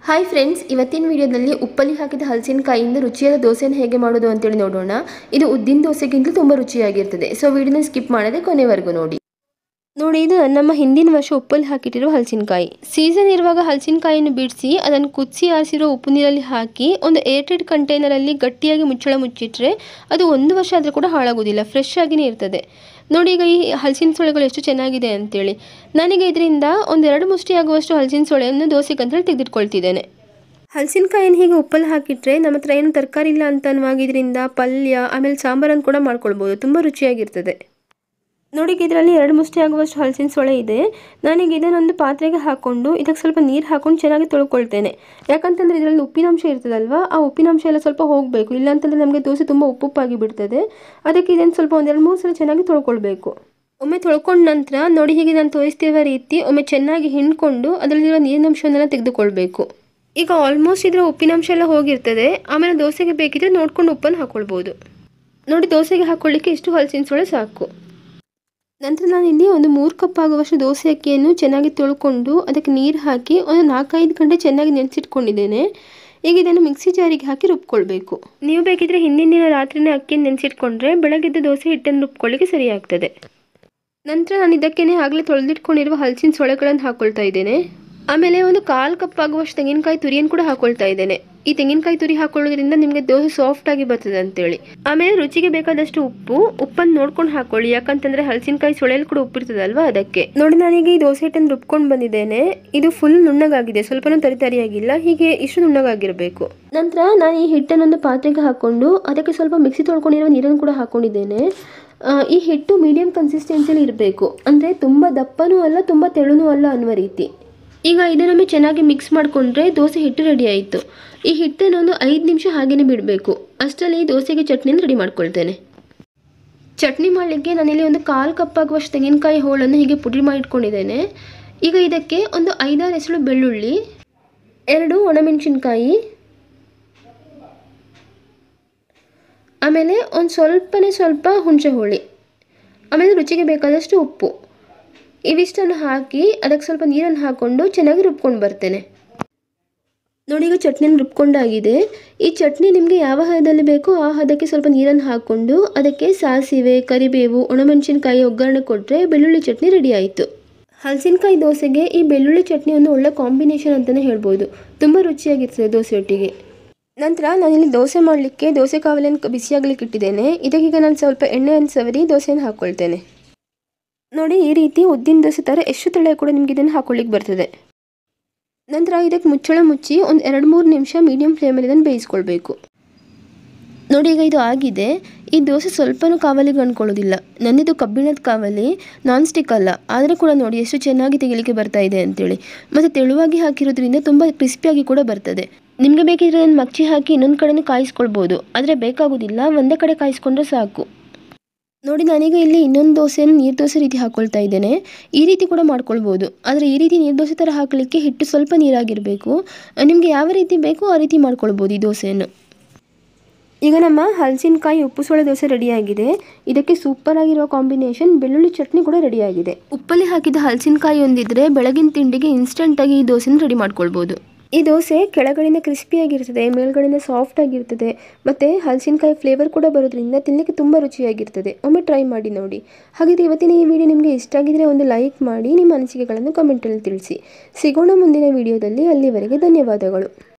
hi friends ಇವತ್ತಿನ ವಿಡಿಯೋದಲ್ಲಿ ಉಪ್ಪಲ್ಲಿ ಹಾಕಿದ ಹಲಸಿನಕಾಯಿಯಿಂದ ರುಚಿಯಾದ ದೋಸೆನ ಹೇಗೆ ಮಾಡೋದು ಅಂತೇಳಿ ನೋಡೋಣ ಇದು ಉದ್ದಿನ ದೋಸೆಗಿಂತಲೂ ತುಂಬ ರುಚಿಯಾಗಿರ್ತದೆ ಸೊ ವಿಡಿಯೋನ ಸ್ಕಿಪ್ ಮಾಡದೆ ಕೊನೆವರೆಗೂ ನೋಡಿ ನೋಡಿ ಇದು ನಮ್ಮ ಹಿಂದಿನ ವರ್ಷ ಉಪ್ಪಲ್ಲಿ ಹಾಕಿಟ್ಟಿರೋ ಹಲಸಿನಕಾಯಿ ಸೀಸನ್ ಇರುವಾಗ ಹಲಸಿನಕಾಯಿಯನ್ನು ಬಿಡಿಸಿ ಅದನ್ನು ಕುದಿಸಿ ಆರಿಸಿರೋ ಉಪ್ಪು ನೀರಲ್ಲಿ ಹಾಕಿ ಒಂದು ಏರ್ಟೆಡ್ ಕಂಟೈನರಲ್ಲಿ ಗಟ್ಟಿಯಾಗಿ ಮುಚ್ಚಳ ಮುಚ್ಚಿಟ್ರೆ ಅದು ಒಂದು ವರ್ಷ ಆದರೂ ಕೂಡ ಹಾಳಾಗೋದಿಲ್ಲ ಫ್ರೆಶ್ ಆಗಿನೇ ಇರ್ತದೆ ನೋಡಿ ಈಗ ಈ ಹಲಸಿನ ಸೊಳೆಗಳು ಎಷ್ಟು ಚೆನ್ನಾಗಿದೆ ಅಂತೇಳಿ ನನಗೆ ಇದರಿಂದ ಒಂದೆರಡು ಮುಷ್ಟಿ ಆಗುವಷ್ಟು ಹಲಸಿನ ಸೊಳೆಯನ್ನು ದೋಸೆಗಂತೇಳಿ ತೆಗೆದಿಟ್ಕೊಳ್ತಿದ್ದೇನೆ ಹಲಸಿನಕಾಯಿನ ಹೀಗೆ ಉಪ್ಪಲ್ಲಿ ಹಾಕಿಟ್ರೆ ನಮ್ಮ ಹತ್ರ ಏನು ತರಕಾರಿ ಇಲ್ಲ ಅಂತ ಅನ್ನುವಾಗ ಇದರಿಂದ ಪಲ್ಯ ಆಮೇಲೆ ಸಾಂಬಾರನ್ನು ಕೂಡ ಮಾಡ್ಕೊಳ್ಬೋದು ತುಂಬ ರುಚಿಯಾಗಿರ್ತದೆ ನೋಡಿ ಇದರಲ್ಲಿ ಎರಡು ಮುಷ್ಟಿ ಆಗುವಷ್ಟು ಹಲಸಿನ ಸೊಳೆ ಇದೆ ನಾನೀಗ ಇದನ್ನೊಂದು ಪಾತ್ರೆಗೆ ಹಾಕ್ಕೊಂಡು ಇದಕ್ಕೆ ಸ್ವಲ್ಪ ನೀರು ಹಾಕೊಂಡು ಚೆನ್ನಾಗಿ ತೊಳ್ಕೊಳ್ತೇನೆ ಯಾಕಂತಂದರೆ ಇದರಲ್ಲಿ ಉಪ್ಪಿನಾಂಶ ಇರ್ತದಲ್ವಾ ಆ ಉಪ್ಪಿನಾಂಶ ಎಲ್ಲ ಸ್ವಲ್ಪ ಹೋಗಬೇಕು ಇಲ್ಲಾಂತಂದರೆ ನಮಗೆ ದೋಸೆ ತುಂಬ ಉಪ್ಪುಪ್ಪಾಗಿ ಬಿಡ್ತದೆ ಅದಕ್ಕೆ ಇದನ್ನು ಸ್ವಲ್ಪ ಒಂದೆರಡು ಮೂರು ಸಲ ಚೆನ್ನಾಗಿ ತೊಳ್ಕೊಳ್ಬೇಕು ಒಮ್ಮೆ ತೊಳ್ಕೊಂಡ ನಂತರ ನೋಡಿ ಹೀಗೆ ನಾನು ತೋರಿಸ್ತಿರೋ ರೀತಿ ಒಮ್ಮೆ ಚೆನ್ನಾಗಿ ಹಿಂಡ್ಕೊಂಡು ಅದರಲ್ಲಿರೋ ನೀರಿನಂಶವನ್ನೆಲ್ಲ ತೆಗೆದುಕೊಳ್ಬೇಕು ಈಗ ಆಲ್ಮೋಸ್ಟ್ ಇದರ ಉಪ್ಪಿನಾಂಶ ಎಲ್ಲ ಹೋಗಿರ್ತದೆ ಆಮೇಲೆ ದೋಸೆಗೆ ಬೇಕಿದ್ರೆ ನೋಡ್ಕೊಂಡು ಉಪ್ಪನ್ನು ಹಾಕ್ಕೊಳ್ಬೋದು ನೋಡಿ ದೋಸೆಗೆ ಹಾಕ್ಕೊಳ್ಳಿಕ್ಕೆ ಇಷ್ಟು ಹಲಸಿನ ಸೊಳೆ ಸಾಕು ನಂತರ ನಾನಿಲ್ಲಿ ಒಂದು ಮೂರು ಕಪ್ ಆಗುವಷ್ಟು ದೋಸೆ ಅಕ್ಕಿಯನ್ನು ಚೆನ್ನಾಗಿ ತೊಳ್ಕೊಂಡು ಅದಕ್ಕೆ ನೀರು ಹಾಕಿ ಒಂದು ನಾಲ್ಕೈದು ಗಂಟೆ ಚೆನ್ನಾಗಿ ನೆನೆಸಿಟ್ಕೊಂಡಿದ್ದೇನೆ ಈಗ ಇದನ್ನು ಮಿಕ್ಸಿ ಜಾರಿಗೆ ಹಾಕಿ ರುಬ್ಕೊಳ್ಬೇಕು ನೀವು ಬೇಕಿದ್ರೆ ಹಿಂದಿನ ದಿನ ರಾತ್ರಿನೇ ಅಕ್ಕಿಯನ್ನು ನೆನೆಸಿಟ್ಕೊಂಡ್ರೆ ಬೆಳಗ್ಗೆದ್ದು ದೋಸೆ ಹಿಟ್ಟನ್ನು ರುಬ್ಕೊಳ್ಳಿಕ್ಕೆ ಸರಿಯಾಗ್ತದೆ ನಂತರ ನಾನು ಇದಕ್ಕೇನೆ ಆಗಲೇ ತೊಳೆದಿಟ್ಕೊಂಡಿರುವ ಹಲಸಿನ ಸೊಳೆಗಳನ್ನು ಹಾಕ್ಕೊಳ್ತಾ ಇದ್ದೇನೆ ಆಮೇಲೆ ಒಂದು ಕಾಲು ಕಪ್ ಆಗುವಷ್ಟು ತೆಂಗಿನಕಾಯಿ ತುರಿಯನ್ನು ಕೂಡ ಹಾಕೊಳ್ತಾ ಇದ್ದೇನೆ ಈ ತೆಂಗಿನಕಾಯಿ ತುರಿ ಹಾಕೊಳ್ಳೋದ್ರಿಂದ ನಿಮಗೆ ದೋಸೆ ಸಾಫ್ಟ್ ಆಗಿ ಬರ್ತದೆ ಅಂತೇಳಿ ಆಮೇಲೆ ರುಚಿಗೆ ಬೇಕಾದಷ್ಟು ಉಪ್ಪು ಉಪ್ಪನ್ನು ನೋಡ್ಕೊಂಡು ಹಾಕೊಳ್ಳಿ ಯಾಕಂತಂದ್ರೆ ಹಲಸಿನಕಾಯಿ ಸೊಳೆಯಲ್ಲಿ ಕೂಡ ಉಪ್ಪಿರ್ತದಲ್ವಾ ಅದಕ್ಕೆ ನೋಡಿ ನಾನೀಗ ಈ ದೋಸೆ ಹಿಟ್ಟನ್ನು ರುಬ್ಕೊಂಡು ಬಂದಿದ್ದೇನೆ ಇದು ಫುಲ್ ನುಣ್ಣಗಾಗಿದೆ ಸ್ವಲ್ಪನೂ ತರಿತರಿಯಾಗಿಲ್ಲ ಹೀಗೆ ಇಷ್ಟು ನುಣ್ಣಗಾಗಿರಬೇಕು ನಂತರ ನಾನು ಈ ಹಿಟ್ಟನ್ನೊಂದು ಪಾತ್ರೆಗೆ ಹಾಕೊಂಡು ಅದಕ್ಕೆ ಸ್ವಲ್ಪ ಮಿಕ್ಸಿ ತೊಳ್ಕೊಂಡಿರೋ ನೀರನ್ನು ಕೂಡ ಹಾಕೊಂಡಿದ್ದೇನೆ ಈ ಹಿಟ್ಟು ಮೀಡಿಯಂ ಕನ್ಸಿಸ್ಟೆನ್ಸಿಯಲ್ಲಿ ಇರಬೇಕು ಅಂದರೆ ತುಂಬ ದಪ್ಪನೂ ಅಲ್ಲ ತುಂಬ ತೆಳುನೂ ಅಲ್ಲ ಅನ್ನುವ ರೀತಿ ಈಗ ಇದನ್ನೊಮ್ಮೆ ಚೆನ್ನಾಗಿ ಮಿಕ್ಸ್ ಮಾಡಿಕೊಂಡ್ರೆ ದೋಸೆ ಹಿಟ್ಟು ರೆಡಿ ಆಯಿತು ಈ ಹಿಟ್ಟನ್ನು ಒಂದು ಐದು ನಿಮಿಷ ಹಾಗೇನೆ ಬಿಡಬೇಕು ಅಷ್ಟರಲ್ಲಿ ದೋಸೆಗೆ ಚಟ್ನಿನ ರೆಡಿ ಮಾಡ್ಕೊಳ್ತೇನೆ ಚಟ್ನಿ ಮಾಡಲಿಕ್ಕೆ ನಾನಿಲ್ಲಿ ಒಂದು ಕಾಲು ಕಪ್ ಆಗುವಷ್ಟು ತೆಂಗಿನಕಾಯಿ ಹೋಳನ್ನು ಹೀಗೆ ಪುಡಿ ಮಾಡಿಟ್ಕೊಂಡಿದ್ದೇನೆ ಈಗ ಇದಕ್ಕೆ ಒಂದು ಐದಾರು ಹೆಸರು ಬೆಳ್ಳುಳ್ಳಿ ಎರಡು ಒಣಮೆಣಸಿನ್ಕಾಯಿ ಆಮೇಲೆ ಒಂದು ಸ್ವಲ್ಪನೇ ಸ್ವಲ್ಪ ಹುಣಸೆ ಹುಳಿ ಆಮೇಲೆ ರುಚಿಗೆ ಬೇಕಾದಷ್ಟು ಉಪ್ಪು ಇವಿಷ್ಟನ್ನು ಹಾಕಿ ಅದಕ್ಕೆ ಸ್ವಲ್ಪ ನೀರನ್ನು ಹಾಕ್ಕೊಂಡು ಚೆನ್ನಾಗಿ ರುಬ್ಕೊಂಡು ಬರ್ತೇನೆ ನೋಡಿ ಈಗ ಚಟ್ನಿನ ರುಬ್ಕೊಂಡಾಗಿದೆ ಈ ಚಟ್ನಿ ನಿಮಗೆ ಯಾವ ಹದದಲ್ಲಿ ಬೇಕೋ ಆ ಹದಕ್ಕೆ ಸ್ವಲ್ಪ ನೀರನ್ನು ಹಾಕ್ಕೊಂಡು ಅದಕ್ಕೆ ಸಾಸಿವೆ ಕರಿಬೇವು ಒಣಮೆಣಸಿನ್ಕಾಯಿ ಒಗ್ಗರಣೆ ಕೊಟ್ಟರೆ ಬೆಳ್ಳುಳ್ಳಿ ಚಟ್ನಿ ರೆಡಿ ಆಯಿತು ಹಲಸಿನಕಾಯಿ ದೋಸೆಗೆ ಈ ಬೆಳ್ಳುಳ್ಳಿ ಚಟ್ನಿ ಒಂದು ಒಳ್ಳೆ ಕಾಂಬಿನೇಷನ್ ಅಂತಲೇ ಹೇಳ್ಬೋದು ತುಂಬ ರುಚಿಯಾಗಿರ್ತದೆ ದೋಸೆ ಒಟ್ಟಿಗೆ ನಂತರ ನಾನಿಲ್ಲಿ ದೋಸೆ ಮಾಡಲಿಕ್ಕೆ ದೋಸೆ ಕಾವಲಿಯನ್ನು ಬಿಸಿಯಾಗಲಿಕ್ಕೆ ಇಟ್ಟಿದ್ದೇನೆ ಇದಕ್ಕೀಗ ನಾನು ಸ್ವಲ್ಪ ಎಣ್ಣೆಯನ್ನು ಸವರಿ ದೋಸೆಯನ್ನು ಹಾಕ್ಕೊಳ್ತೇನೆ ನೋಡಿ ಈ ರೀತಿ ಉದ್ದಿನ ದೋಸೆ ಥರ ಎಷ್ಟು ತಳೆ ಕೂಡ ನಿಮ್ಗೆ ಇದನ್ನು ಹಾಕೊಳ್ಳಿಕ್ಕೆ ಬರ್ತದೆ ನಂತರ ಇದಕ್ಕೆ ಮುಚ್ಚಳ ಮುಚ್ಚಿ ಒಂದು ಎರಡು ಮೂರು ನಿಮಿಷ ಮೀಡಿಯಂ ಫ್ಲೇಮಲ್ಲಿ ಇದನ್ನು ಬೇಯಿಸ್ಕೊಳ್ಬೇಕು ನೋಡಿ ಈಗ ಇದು ಆಗಿದೆ ಈ ದೋಸೆ ಸ್ವಲ್ಪನೂ ಕಾವಲಿಗೆ ಅಂದ್ಕೊಳ್ಳೋದಿಲ್ಲ ನನ್ನಿದು ಕಬ್ಬಿಣದ ಕಾವಲಿ ನಾನ್ ಸ್ಟಿಕ್ ಅಲ್ಲ ಆದರೆ ಕೂಡ ನೋಡಿ ಎಷ್ಟು ಚೆನ್ನಾಗಿ ತೆಗಿಲಿಕ್ಕೆ ಬರ್ತಾ ಇದೆ ಅಂತೇಳಿ ಮತ್ತು ತೆಳುವಾಗಿ ಹಾಕಿರೋದ್ರಿಂದ ತುಂಬ ಕ್ರಿಸ್ಪಿಯಾಗಿ ಕೂಡ ಬರ್ತದೆ ನಿಮಗೆ ಬೇಕಿದ್ರೆ ಅದನ್ನು ಮಚ್ಚಿ ಹಾಕಿ ಇನ್ನೊಂದು ಕಡೆನೂ ಕಾಯಿಸ್ಕೊಳ್ಬೋದು ಆದರೆ ಬೇಕಾಗೋದಿಲ್ಲ ಒಂದೇ ಕಡೆ ಕಾಯಿಸ್ಕೊಂಡ್ರೆ ಸಾಕು ನೋಡಿ ನಾನೀಗ ಇಲ್ಲಿ ಇನ್ನೊಂದು ದೋಸೆಯನ್ನು ನೀರು ದೋಸೆ ರೀತಿ ಹಾಕ್ಕೊಳ್ತಾ ಇದ್ದೇನೆ ಈ ರೀತಿ ಕೂಡ ಮಾಡ್ಕೊಳ್ಬೋದು ಆದರೆ ಈ ರೀತಿ ನೀರು ದೋಸೆ ಥರ ಹಾಕಲಿಕ್ಕೆ ಹಿಟ್ಟು ಸ್ವಲ್ಪ ನೀರಾಗಿರಬೇಕು ನಿಮಗೆ ಯಾವ ರೀತಿ ಬೇಕೋ ಆ ರೀತಿ ಮಾಡ್ಕೊಳ್ಬೋದು ಈ ದೋಸೆಯನ್ನು ಈಗ ನಮ್ಮ ಹಲಸಿನಕಾಯಿ ಉಪ್ಪು ಸೊಳೆ ದೋಸೆ ರೆಡಿಯಾಗಿದೆ ಇದಕ್ಕೆ ಸೂಪರ್ ಆಗಿರೋ ಕಾಂಬಿನೇಷನ್ ಬೆಳ್ಳುಳ್ಳಿ ಚಟ್ನಿ ಕೂಡ ರೆಡಿಯಾಗಿದೆ ಉಪ್ಪಲ್ಲಿ ಹಾಕಿದ ಹಲಸಿನಕಾಯಿ ಒಂದಿದ್ರೆ ಬೆಳಗಿನ ತಿಂಡಿಗೆ ಇನ್ಸ್ಟೆಂಟಾಗಿ ಈ ದೋಸೆನ ರೆಡಿ ಮಾಡ್ಕೊಳ್ಬೋದು ಈ ದೋಸೆ ಕೆಳಗಡೆಯಿಂದ ಕ್ರಿಸ್ಪಿಯಾಗಿರ್ತದೆ ಮೇಲ್ಗಡೆಯಿಂದ ಸಾಫ್ಟ್ ಆಗಿರ್ತದೆ ಮತ್ತು ಹಲಸಿನಕಾಯಿ ಫ್ಲೇವರ್ ಕೂಡ ಬರೋದ್ರಿಂದ ತಿನ್ನಲಿಕ್ಕೆ ತುಂಬ ರುಚಿಯಾಗಿರ್ತದೆ ಒಮ್ಮೆ ಟ್ರೈ ಮಾಡಿ ನೋಡಿ ಹಾಗಿದ್ರೆ ಇವತ್ತಿನ ಈ ವಿಡಿಯೋ ನಿಮಗೆ ಇಷ್ಟ ಆಗಿದ್ರೆ ಒಂದು ಲೈಕ್ ಮಾಡಿ ನಿಮ್ಮ ಅನಿಸಿಕೆಗಳನ್ನು ಕಮೆಂಟಲ್ಲಿ ತಿಳಿಸಿ ಸಿಗೋಣ ಮುಂದಿನ ವಿಡಿಯೋದಲ್ಲಿ ಅಲ್ಲಿವರೆಗೆ ಧನ್ಯವಾದಗಳು